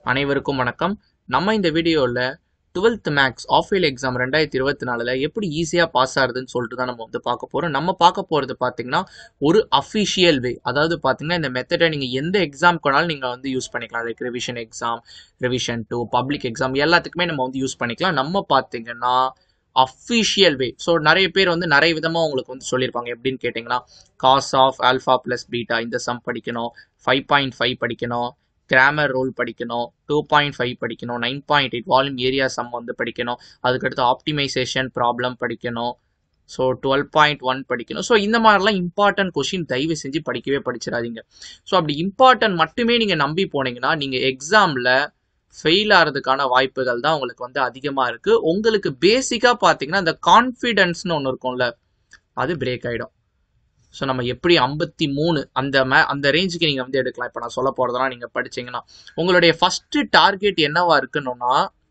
அனைவருக்கும் வணக்கம் நம்ம இந்த வீடியோவில் twelfth maths half year exam ரெண்டாயிரத்தி இருபத்தி நாலில் எப்படி ஈஸியாக பாஸ் ஆகுதுன்னு சொல்லிட்டு தான் நம்ம வந்து பார்க்க போகிறோம் நம்ம பார்க்க போகிறது பார்த்தீங்கன்னா ஒரு அஃபிஷியல் வே அதாவது பார்த்தீங்கன்னா இந்த மெத்தடை நீங்கள் எந்த எக்ஸாம் வேணாலும் நீங்கள் வந்து யூஸ் பண்ணிக்கலாம் like revision exam revision to public exam எல்லாத்துக்குமே நம்ம வந்து யூஸ் பண்ணிக்கலாம் நம்ம பார்த்தீங்கன்னா அஃபிஷியல் வே ஸோ நிறைய பேர் வந்து நிறைய விதமாக உங்களுக்கு வந்து சொல்லியிருப்பாங்க எப்படின்னு கேட்டிங்கன்னா cos of alpha plus beta இந்த சம் படிக்கணும் ஃபைவ் பாயிண்ட் ஃபைவ் படிக்கணும் கிராமர் ரூல் படிக்கணும் டூ பாயிண்ட் ஃபைவ் படிக்கணும் nine point eight volume area sum வந்து படிக்கணும் அதுக்கடுத்து ஆப்டிமைசேஷன் ப்ராப்ளம் படிக்கணும் ஸோ டுவெல் பாயிண்ட் ஒன் படிக்கணும் ஸோ இந்த மாதிரிலாம் இம்பார்ட்டன்ட் கொஷின் தயவு செஞ்சு படிக்கவே படிச்சிடாதீங்க ஸோ அப்படி இம்பார்ட்டன்ட் மட்டுமே நீங்கள் நம்பி போனீங்கன்னா நீங்கள் எக்ஸாமில் ஃபெயில் ஆகிறதுக்கான வாய்ப்புகள் தான் உங்களுக்கு வந்து அதிகமாக இருக்குது உங்களுக்கு பேசிக்காக பார்த்தீங்கன்னா இந்த கான்ஃபிடென்ஸ்னு ஒன்று இருக்கும்ல அது பிரேக் ஆகிடும் ஸோ நம்ம எப்படி ஐம்பத்தி மூணு அந்த மே அந்த ரேஞ்சுக்கு நீங்கள் வந்து எடுக்கலாம் இப்போ நான் சொல்ல போகிறதெல்லாம் நீங்கள் படிச்சீங்கன்னா உங்களுடைய ஃபஸ்ட்டு டார்கெட் என்னவா இருக்குன்னா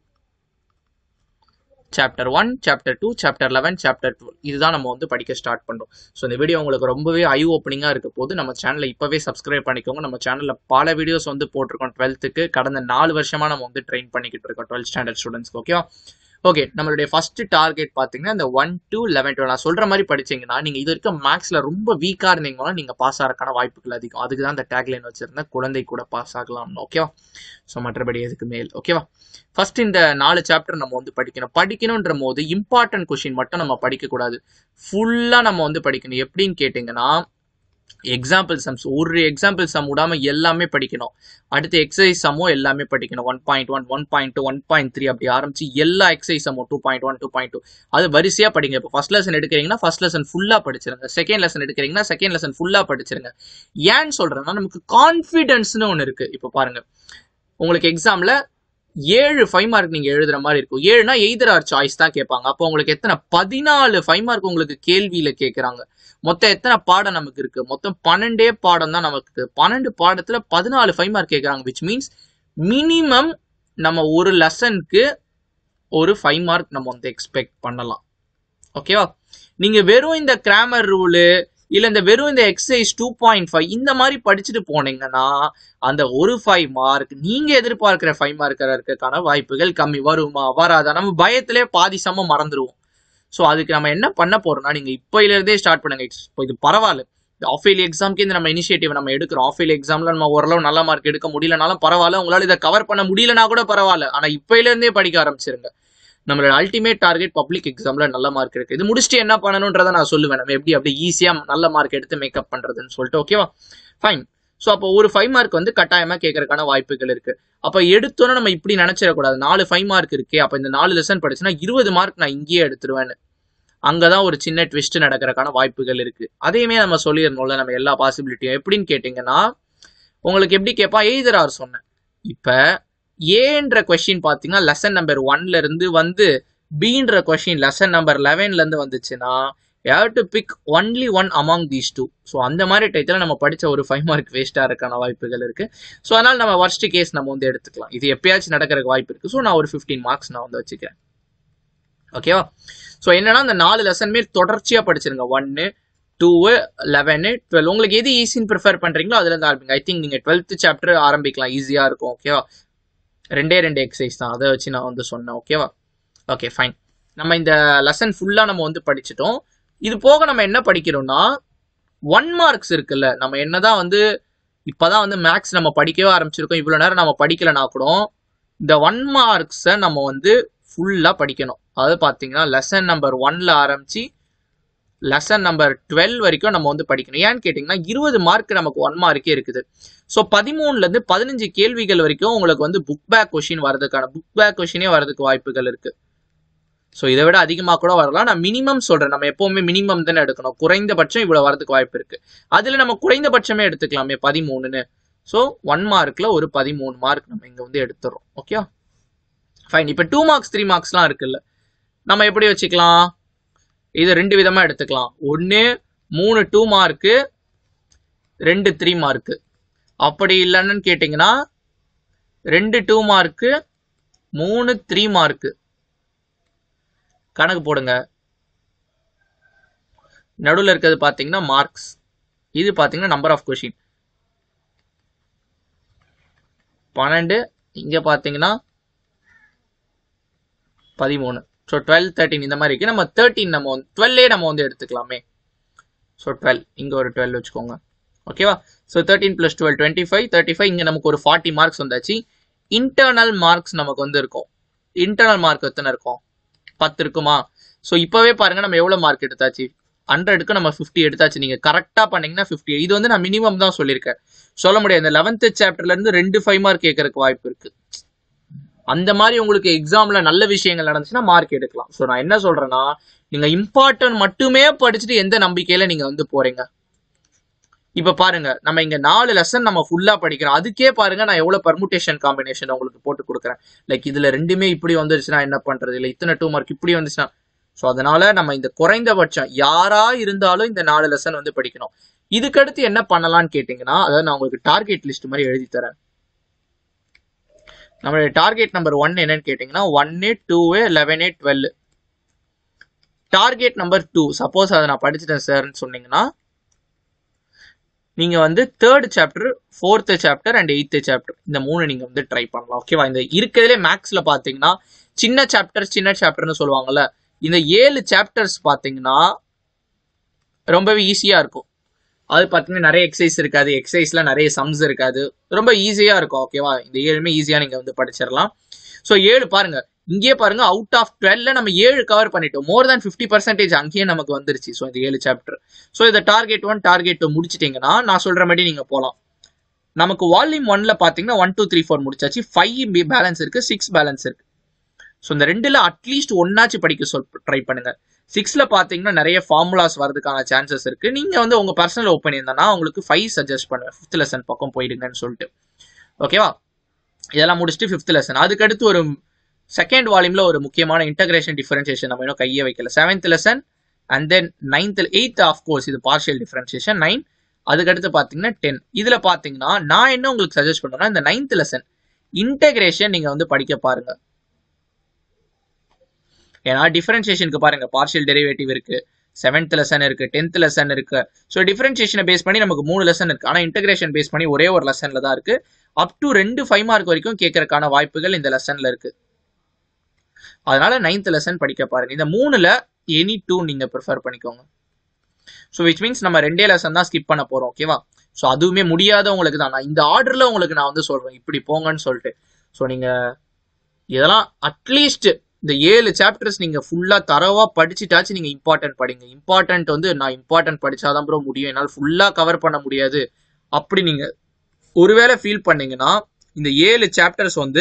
chapter one chapter two chapter eleven chapter two இதுதான் நம்ம வந்து படிக்க ஸ்டார்ட் பண்ணுறோம் ஸோ இந்த வீடியோ உங்களுக்கு ரொம்பவே ஐ ஓப்பனிங்காக இருக்க போது நம்ம சேனலை இப்போவே சப்ஸ்கிரைப் பண்ணிக்கோங்க நம்ம சேனலில் பல வீடியோஸ் வந்து போட்டிருக்கோம் டுவெல்த்துக்கு கடந்த நாலு வருஷமாக நம்ம வந்து ட்ரெயின் பண்ணிக்கிட்டு இருக்கோம் டுவெல்த் ஸ்டாண்டர்ட் ஸ்டூடெண்ட்ஸ்க்கு ஓகேவா ஓகே நம்மளுடைய ஃபர்ஸ்ட் டார்கெட் பார்த்தீங்கன்னா இந்த ஒன் டூ லெவன் டுவெல் நான் சொல்ற மாதிரி படிச்சீங்கன்னா நீங்க இது வரைக்கும் மேக்ஸ்ல ரொம்ப வீக்கா இருந்தீங்கன்னா நீங்க பாஸ் ஆகிறக்கான வாய்ப்புகள் அதிகம் அதுக்கு தான் இந்த டேக்லைன் வச்சிருந்தேன் குழந்தை கூட பாஸ் ஆகலாம்னு ஓகேவா ஸோ மற்றபடி எதுக்கு மேல் ஓகேவா ஃபர்ஸ்ட் இந்த நாலு சாப்டர் நம்ம வந்து படிக்கணும் படிக்கணுன்ற போது இம்பார்ட்டன்ட் கொஷின் மட்டும் நம்ம படிக்க கூடாது ஃபுல்லா நம்ம வந்து படிக்கணும் எப்படின்னு கேட்டீங்கன்னா எக்ஸாம்பிள் சம்ஸ் ஒரு எக்ஸாம்பிள் சம் விடாம எல்லாமே படிக்கணும் அடுத்து எக்ஸசைஸ் சம்மும் எல்லாமே படிக்கணும் one point one one point two one point three அப்படி ஆரம்பிச்சு எல்லா எக்ஸசைஸ் சம்மும் two point one two point two அது வரிசையா படிங்க இப்போ ஃபர்ஸ்ட் லெசன் எடுக்கிறீங்கன்னா ஃபர்ஸ்ட் லெசன் ஃபுல்லா படிச்சிருங்க செகண்ட் லெசன் எடுக்கிறீங்கன்னா செகண்ட் லெசன் ஃபுல்லா படிச்சிருங்க ஏன்னு சொல்றேன்னா நமக்கு கான்ஃபிடென்ஸ்னு ஒன்று இருக்கு இப்போ பாருங்க உங்களுக்கு எக்ஸாம்ல ஏழு ஃபைவ் மார்க் நீங்க எழுதுற மாதிரி இருக்கும் ஏழுனா எய்தர் ஆர் சாய்ஸ் தான் கேட்பாங்க அப்போ உங்களுக்கு எத்தனை பதினாலு ஃபைவ் மார்க் உங்களுக்கு கேள்வியில கேட்கறாங்க மொத்தம் எத்தனை பாடம் நமக்கு இருக்கு மொத்தம் பன்னெண்டே பாடம் தான் நமக்கு இருக்கு பன்னெண்டு பாடத்துல பதினாலு ஃபைவ் மார்க் கேட்கறாங்க விச் மீன்ஸ் மினிமம் நம்ம ஒரு லெசனுக்கு ஒரு ஃபைவ் மார்க் நம்ம வந்து எக்ஸ்பெக்ட் பண்ணலாம் ஓகேவா நீங்க வெறும் இந்த கிராமர் ரூலு இல்ல இந்த வெறும் இந்த எக்ஸசைஸ் டூ பாயிண்ட் ஃபைவ் இந்த மாதிரி படிச்சுட்டு போனீங்கன்னா அந்த ஒரு ஃபைவ் மார்க் நீங்க எதிர்பார்க்கிற ஃபைவ் மார்க் இருக்கிறதுக்கான வாய்ப்புகள் கம்மி வருமா வராதா நம்ம பயத்திலே பாதி சமம் மறந்துடுவோம் ஸோ அதுக்கு நம்ம என்ன பண்ண போறோம்னா நீங்க இப்பையில இருந்தே ஸ்டார்ட் பண்ணுங்க இப்போ இது பரவாயில்ல இந்த ஆஃப் இயர்லி எக்ஸாம்க்கு இந்த நம்ம இனிஷியேட்டிவ் நம்ம எடுக்கிறோம் ஆஃப் இயர்லி எக்ஸாம்ல நம்ம ஓரளவு நல்ல மார்க் எடுக்க முடியலனாலும் பரவாயில்ல உங்களால இதை கவர் பண்ண முடியலனா கூட பரவாயில்ல ஆனா இப்பையில இருந்தே படிக்க ஆரம்பிச்சிருங்க நம்மளோட அல்டிமேட் டார்கெட் பப்ளிக் எக்ஸாம்ல நல்ல மார்க் இருக்கு இது முடிச்சுட்டு என்ன பண்ணணுன்றதை நான் சொல்லுவேன் நம்ம எப்படி அப்படி ஈஸியா நல்ல மார்க் எடுத்து மேக்கப் பண்றதுன்னு சொல்லிட்டு ஓகேவா ஃபைன் ஸோ அப்போ ஒரு ஃபைவ் மார்க் வந்து கட்டாயமா கேட்கறதுக்கான வாய்ப்புகள் இருக்கு அப்ப எடுத்தோன்னே நம்ம இப்படி நினைச்சிடக்கூடாது நாலு ஃபைவ் மார்க் இருக்கே அப்ப இந்த நாலு லெசன் படிச்சுன்னா இருபது மார்க் நான் இங்கேயே எடுத்துருவேன்னு அங்கதான் ஒரு சின்ன ட்விஸ்ட் நடக்கிறதுக்கான வாய்ப்புகள் இருக்கு அதையுமே நம்ம சொல்லிடணும்ல நம்ம எல்லா பாசிபிலிட்டியும் எப்படின்னு கேட்டீங்கன்னா உங்களுக்கு எப்படி கேட்பா எய்தர் ஆர் சொன்னேன் இப்ப ஏன்ற கொஸ்டின் பார்த்தீங்கன்னா லெசன் நம்பர் ஒன்ல இருந்து வந்து பீன்ற கொஸ்டின் லெசன் நம்பர் லெவன்ல இருந்து வந்துச்சுன்னா have to pick only one among these two so அந்த மாதிரி டயத்தில் நம்ம படித்த ஒரு ஃபைவ் மார்க் வேஸ்ட்டாக இருக்கான வாய்ப்புகள் இருக்குது ஸோ அதனால் நம்ம ஒர்ஸ்ட் கேஸ் நம்ம வந்து எடுத்துக்கலாம் இது எப்பயாச்சும் நடக்கிறதுக்கு வாய்ப்பு இருக்குது ஸோ நான் ஒரு ஃபிஃப்டீன் மார்க்ஸ் நான் வந்து வச்சுக்கிறேன் ஓகேவா ஸோ என்னன்னா அந்த நாலு லெசன்மே தொடர்ச்சியாக படிச்சிருங்க ஒன்னு டூ லெவனு டுவெல் உங்களுக்கு எது ஈஸின்னு ப்ரிஃபர் பண்ணுறீங்களோ அதுல இருந்து ஆரம்பிங்க ஐ திங்க் நீங்கள் டுவெல்த் சாப்டர் ஆரம்பிக்கலாம் ஈஸியாக இருக்கும் ஓகேவா ரெண்டே ரெண்டு எக்ஸசைஸ் தான் அதை வச்சு நான் வந்து சொன்னேன் ஓகேவா ஓகே ஃபைன் நம்ம இந்த லெசன் ஃபுல்லாக நம்ம வந்து படிச்சிட்டோம் இது போக நம்ம என்ன படிக்கிறோம்னா ஒன் மார்க்ஸ் இருக்குல்ல நம்ம என்னதான் வந்து இப்போதான் வந்து மேக்ஸ் நம்ம படிக்கவே ஆரம்பிச்சிருக்கோம் இவ்வளோ நேரம் நம்ம படிக்கலைனா கூட இந்த ஒன் மார்க்ஸை நம்ம வந்து ஃபுல்லாக படிக்கணும் அதாவது பார்த்தீங்கன்னா லெசன் நம்பர் ஒன்ல ஆரம்பிச்சு லெசன் நம்பர் டுவெல் வரைக்கும் நம்ம வந்து படிக்கணும் ஏன்னு கேட்டிங்கன்னா இருபது மார்க் நமக்கு ஒன் மார்க்கே இருக்குது ஸோ பதிமூணுலேருந்து பதினஞ்சு கேள்விகள் வரைக்கும் உங்களுக்கு வந்து புக் பேக் கொஷின் வரதுக்கான புக் பேக் கொஷினே வரதுக்கு வாய்ப்புகள் இருக்கு ஸோ இதை விட அதிகமாக கூட வரலாம் நான் மினிமம் சொல்றேன் நம்ம எப்பவுமே மினிமம் தானே எடுக்கணும் குறைந்தபட்சம் இவ்வளோ வரதுக்கு வாய்ப்பு இருக்கு அதில் நம்ம குறைந்தபட்சமே எடுத்துக்கலாமே பதிமூணுன்னு ஸோ ஒன் மார்க்ல ஒரு பதிமூணு மார்க் நம்ம இங்கே வந்து எடுத்துறோம் ஓகே ஃபைன் இப்போ டூ மார்க்ஸ் த்ரீ மார்க்ஸ்லாம் இருக்குல்ல நம்ம எப்படி வச்சுக்கலாம் இது ரெண்டு விதமா எடுத்துக்கலாம் ஒன்று மூணு டூ மார்க்கு ரெண்டு த்ரீ மார்க்கு அப்படி இல்லைன்னு கேட்டிங்கன்னா ரெண்டு டூ மார்க்கு மூணு த்ரீ மார்க்கு கணக்கு போடுங்க நடுவில் இருக்கிறது பார்த்தீங்கன்னா மார்க்ஸ் இது பார்த்தீங்கன்னா நம்பர் ஆஃப் கொஷின் பன்னெண்டு இங்கே பார்த்தீங்கன்னா பதிமூணு ஸோ டுவெல் தேர்ட்டின் இந்த மாதிரி இருக்கு நம்ம தேர்ட்டின் நம்ம வந்து டுவெல்லே நம்ம வந்து எடுத்துக்கலாமே ஸோ டுவெல் இங்கே ஒரு டுவெல் வச்சுக்கோங்க ஓகேவா so thirteen plus twelve twenty five thirty five இங்கே நமக்கு ஒரு ஃபார்ட்டி மார்க்ஸ் வந்தாச்சு இன்டர்னல் மார்க்ஸ் நமக்கு வந்து இருக்கும் இன்டர்னல் மார்க் எத்தனை இருக்கும் பத்து இருக்குமா ஸோ இப்போவே பாருங்க நம்ம எவ்வளோ மார்க் எடுத்தாச்சு ஹண்ட்ரடுக்கு நம்ம ஃபிஃப்டி எடுத்தாச்சு நீங்கள் கரெக்டாக பண்ணீங்கன்னா ஃபிஃப்டி இது வந்து நான் மினிமம் தான் சொல்லியிருக்கேன் சொல்ல முடியாது இந்த லெவன்த்து சாப்டர்லேருந்து ரெண்டு ஃபைவ் மார்க் கேட்கறதுக்கு வாய்ப்பு இருக்கு அந்த மாதிரி உங்களுக்கு எக்ஸாம்ல நல்ல விஷயங்கள் நடந்துச்சுன்னா மார்க் எடுக்கலாம் ஸோ நான் என்ன சொல்றேன்னா நீங்க இம்பார்ட்டன்ட் மட்டுமே படிச்சுட்டு எந்த நம்பிக்கையில நீங்க வந்து போறீங்க இப்ப பாருங்க நம்ம இங்க நாலு லெசன் நம்ம ஃபுல்லா படிக்கிறோம் அதுக்கே பாருங்க நான் எவ்வளவு பர்முடேஷன் காம்பினேஷன் உங்களுக்கு போட்டு கொடுக்குறேன் லைக் இதுல ரெண்டுமே இப்படி வந்துருச்சுன்னா என்ன பண்றது இல்ல இத்தனை டூ மார்க் இப்படி வந்துச்சுன்னா ஸோ அதனால நம்ம இந்த குறைந்தபட்சம் யாரா இருந்தாலும் இந்த நாலு லெசன் வந்து படிக்கணும் இதுக்கடுத்து என்ன பண்ணலாம்னு கேட்டீங்கன்னா அதாவது நான் உங்களுக்கு டார்கெட் லிஸ்ட் மாதிரி எழுதி தரேன் நம்மளுடைய டார்கெட் நம்பர் ஒன் என்னன்னு கேட்டிங்கன்னா one eight two eleven eight twelve target number two suppose அதை நான் படிச்சுட்டேன் சார்னு சொன்னீங்கன்னா நீங்கள் வந்து third chapter fourth chapter and eighth chapter இந்த மூணு நீங்கள் வந்து ட்ரை பண்ணலாம் ஓகேவா இந்த இருக்கிறதுலே மேக்ஸில் பார்த்தீங்கன்னா சின்ன சாப்டர் சின்ன சாப்டர்னு சொல்லுவாங்கல்ல இந்த ஏழு சாப்டர்ஸ் பார்த்தீங்கன்னா ரொம்பவே ஈஸியாக இருக்கும் அது பார்த்தீங்கன்னா நிறைய எக்ஸசைஸ் இருக்காது எக்ஸசைஸ்ல நிறைய சம்ஸ் இருக்காது ரொம்ப ஈஸியாக இருக்கும் ஓகேவா இந்த ஏழுமே ஈஸியாக நீங்கள் வந்து படிச்சிடலாம் ஸோ ஏழு பாருங்க இங்கேயே பாருங்க அவுட் ஆஃப் டுவெல்ல நம்ம ஏழு கவர் பண்ணிட்டோம் மோர் தேன் ஃபிஃப்டி பர்சன்டேஜ் அங்கேயே நமக்கு வந்துருச்சு ஸோ இந்த ஏழு சாப்டர் ஸோ இந்த டார்கெட் ஒன் டார்கெட் டூ முடிச்சிட்டிங்கன்னா நான் சொல்ற மாதிரி நீங்கள் போகலாம் நமக்கு வால்யூம் ஒன்ல பார்த்தீங்கன்னா ஒன் டூ த்ரீ ஃபோர் முடிச்சாச்சு ஃபைவ் பேலன்ஸ் இருக்கு சிக்ஸ் பேலன்ஸ் இருக்கு ஸோ இந்த ரெண்டுல அட்லீஸ்ட் ஒன்னாச்சு படிக்க சொல் ட்ரை பண்ணுங்க சிக்ஸ்ல பாத்தீங்கன்னா நிறைய ஃபார்முலாஸ் வரதுக்கான சான்சஸ் இருக்கு நீங்க வந்து உங்க பர்சனல் ஒப்பீனியன் தானா உங்களுக்கு ஃபைவ் சஜஸ்ட் பண்ணுவேன் ஃபிஃப்த் லெசன் பக்கம் போயிடுங்கன்னு சொல்லிட்டு ஓகேவா இதெல்லாம் முடிச்சுட்டு ஃபிஃப்த் லெசன் அதுக்கடுத்து ஒரு செகண்ட் வால்யூம்ல ஒரு முக்கியமான இன்டகிரேஷன் டிஃபரன்சியேஷன் நம்ம இன்னும் கையை வைக்கல seventh lesson and then ninth eighth of course இது பார்ஷியல் டிஃபரன்சியேஷன் நைன் அதுக்கடுத்து பார்த்தீங்கன்னா டென் இதில் பார்த்தீங்கன்னா நான் என்ன உங்களுக்கு சஜஸ்ட் பண்ணுறேன்னா இந்த நைன்த் லெசன் இன்டகிரேஷன் நீங்கள் வந்து படிக்க பாருங்க ஏன்னா டிஃபரன்சியேஷனுக்கு பாருங்க பார்ஷியல் டெரிவேட்டிவ் இருக்கு செவன்த் லெசன் இருக்கு டென்த் லெசன் இருக்கு ஸோ டிஃபரன்சியேஷனை பேஸ் பண்ணி நமக்கு மூணு லெசன் இருக்கு ஆனால் இன்டகிரேஷன் பேஸ் பண்ணி ஒரே ஒரு லெசன்ல தான் இருக்கு அப் டு ரெண்டு ஃபைவ் மார்க் வரைக்கும் கேட்கறதுக்கான வாய்ப்புகள் இந்த லெசன்ல இருக்கு அதனால நைன்த் லெசன் படிக்க பாருங்க இந்த மூணுல எனி டூ நீங்க ப்ரிஃபர் பண்ணிக்கோங்க ஸோ விச் மீன்ஸ் நம்ம ரெண்டே லெசன் தான் ஸ்கிப் பண்ண போறோம் ஓகேவா ஸோ அதுவுமே முடியாதவங்களுக்கு தான் நான் இந்த ஆர்டர்ல உங்களுக்கு நான் வந்து சொல்றேன் இப்படி போங்கன்னு சொல்லிட்டு ஸோ நீங்க இதெல்லாம் அட்லீஸ்ட் இந்த ஏழு சாப்டர்ஸ் நீங்க ஃபுல்லா தரவா படிச்சுட்டாச்சு நீங்க இம்பார்ட்டன்ட் படிங்க இம்பார்ட்டன்ட் வந்து நான் இம்பார்ட்டன்ட் படிச்சாதான் ப்ரோ முடியும் என்னால் ஃபுல்லா கவர் பண்ண முடியாது அப்படி நீங்க ஒருவேளை ஃபீல் பண்ணீங்கன்னா இந்த ஏழு சாப்டர்ஸ் வந்து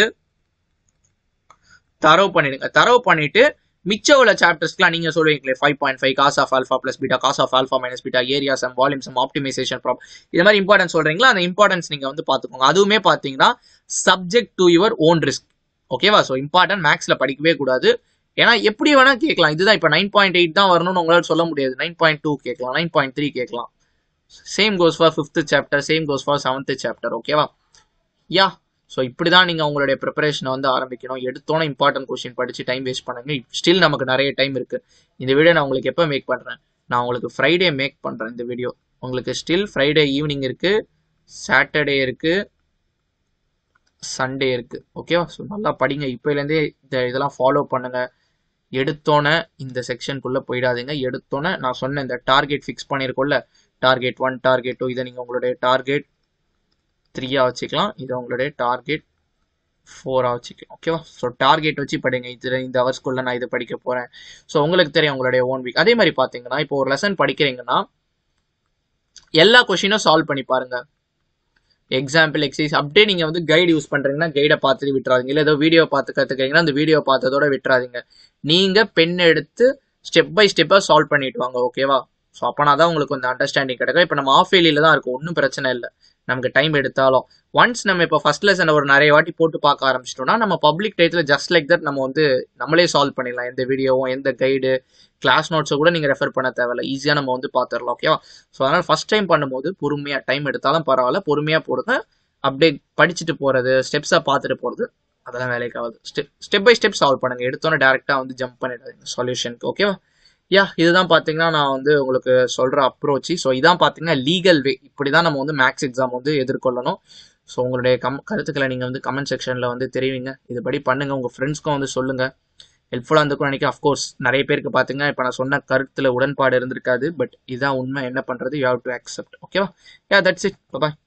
தரவு பண்ணிடுங்க தரவு பண்ணிட்டு மிச்சம் உள்ள சாப்டர்ஸ்க்குலாம் நீங்க சொல்லுவீங்களே five point five cos of alpha plus beta cos of alpha minus beta area sum volume sum optimization prob இது மாதிரி இம்பார்ட்டன்ஸ் சொல்றீங்களா அந்த இம்பார்ட்டன்ஸ் நீங்க வந்து பாத்துக்கோங்க அதுவுமே பாத்தீங்கன்னா subject to your own risk ஓகேவா ஸோ இம்பார்ட்டன்ட் மேக்ஸ்ல படிக்கவே கூடாது ஏன்னா எப்படி வேணா கேட்கலாம் இதுதான் இப்போ நைன் பாயிண்ட் எயிட் தான் வரணும்னு உங்களால சொல்ல முடியாது நைன் பாயிண்ட் டூ கேட்கலாம் நைன் பாயிண்ட் த்ரீ கேட்கலாம் same goes for fifth chapter same goes for seventh chapter ஓகேவா யா ஸோ இப்படி தான் நீங்கள் உங்களுடைய ப்ரிப்பரேஷனை வந்து ஆரம்பிக்கணும் எடுத்தோன்னே இம்பார்ட்டன்ட் கொஸ்டின் படித்து டைம் வேஸ்ட் பண்ணுங்க ஸ்டில் நமக்கு நிறைய டைம் இருக்குது இந்த வீடியோ நான் உங்களுக்கு எப்போ மேக் பண்ணுறேன் நான் உங்களுக்கு ஃப்ரைடே மேக் பண்ணுறேன் இந்த வீடியோ உங்களுக்கு ஸ்டில் ஃப்ரைடே ஈவினிங் இருக்குது சாட்டர்டே இருக்குது சண்டே இருக்குது ஓகேவா ஸோ நல்லா படிங்க இப்போலேருந்தே இந்த இதெல்லாம் ஃபாலோ பண்ணுங்கள் எடுத்தோன்னே இந்த செக்ஷனுக்குள்ளே போயிடாதீங்க எடுத்தோன்னே நான் சொன்ன இந்த டார்கெட் ஃபிக்ஸ் பண்ணியிருக்கோம்ல டார்கெட் ஒன் டார்கெட் டூ இதை நீங்கள் உங்களுடைய டார்கெட் த்ரீயாக வச்சுக்கலாம் இதை உங்களுடைய டார்கெட் ஃபோராக வச்சுக்கலாம் ஓகேவா ஸோ டார்கெட் வச்சு படிங்க இது இந்த ஹவர்ஸ்க்குள்ளே நான் இதை படிக்க போகிறேன் ஸோ உங்களுக்கு தெரியும் உங்களுடைய ஓன் வீக் அதே மாதிரி பார்த்தீங்கன்னா இப்போ ஒரு லெசன் படிக்கிறீங்கன்னா எல்லா கொஷினும் சால்வ் பண்ணி பாருங்க எக்ஸாம்பிள் எக்ஸசைஸ் அப்படியே நீங்கள் வந்து கைடு யூஸ் பண்ணுறீங்கன்னா கைடை பார்த்துட்டு விட்டுறாதீங்க இல்லை ஏதோ வீடியோ பார்த்து கற்றுக்கிறீங்கன்னா அந்த வீடியோ பார்த்ததோட விட்டுறாதீங்க நீங்கள் பென் எடுத்து ஸ்டெப் பை ஸ்டெப்பாக சால்வ் பண்ணிட்டு வாங்க ஓகேவா ஸோ அப்போனா தான் உங்களுக்கு கொஞ்சம் அண்டர்ஸ்டாண்டிங் கிடைக்கும் இப்போ நம்ம ஆஃப் ஃபெயிலியில் தான் இருக்கும் ஒன்றும் பிரச்சனை இல்லை நமக்கு டைம் எடுத்தாலும் ஒன்ஸ் நம்ம இப்போ ஃபர்ஸ்ட் லெசன் ஒரு நிறைய வாட்டி போட்டு பார்க்க ஆரம்பிச்சிட்டோம்னா நம்ம பப்ளிக் டைத்தில் ஜஸ்ட் லைக் தட் நம்ம வந்து நம்மளே சால்வ் பண்ணிடலாம் எந்த வீடியோவும் எந்த கைடு கிளாஸ் நோட்ஸை கூட நீங்கள் ரெஃபர் பண்ண தேவையில்ல ஈஸியாக நம்ம வந்து பார்த்துடலாம் ஓகேவா ஸோ அதனால் ஃபஸ்ட் டைம் பண்ணும்போது பொறுமையாக டைம் எடுத்தாலும் பரவாயில்ல பொறுமையாக போடுங்க அப்படியே படிச்சுட்டு போகிறது ஸ்டெப்ஸாக பார்த்துட்டு போகிறது அதெல்லாம் வேலைக்கு ஆகுது step step by step solve பண்ணுங்க எடுத்தோன்னே டேரெக்டாக வந்து ஜம்ப் பண்ணிடாதீங்க சொல்யூஷனுக்கு ஓகேவா யா இதுதான் பார்த்தீங்கன்னா நான் வந்து உங்களுக்கு சொல்கிற அப்ரோச் ஸோ இதான் பார்த்தீங்கன்னா லீகல் வே இப்படி தான் நம்ம வந்து மேக்ஸ் எக்ஸாம் வந்து எதிர்கொள்ளணும் ஸோ உங்களுடைய கம் கருத்துக்களை நீங்கள் வந்து கமெண்ட் செக்ஷனில் வந்து தெரிவிங்க இதுபடி பண்ணுங்கள் உங்கள் ஃப்ரெண்ட்ஸ்க்கும் வந்து சொல்லுங்கள் ஹெல்ப்ஃபுல்லாக இருந்திருக்கும் நினைக்க அஃப்கோர்ஸ் நிறைய பேருக்கு பார்த்துங்க இப்போ நான் சொன்ன கருத்தில் உடன்பாடு இருந்திருக்காது பட் இதுதான் உண்மை என்ன பண்ணுறது யூ ஹவ் டு அக்செப்ட் ஓகேவா யா தட்ஸ் இட் பாய்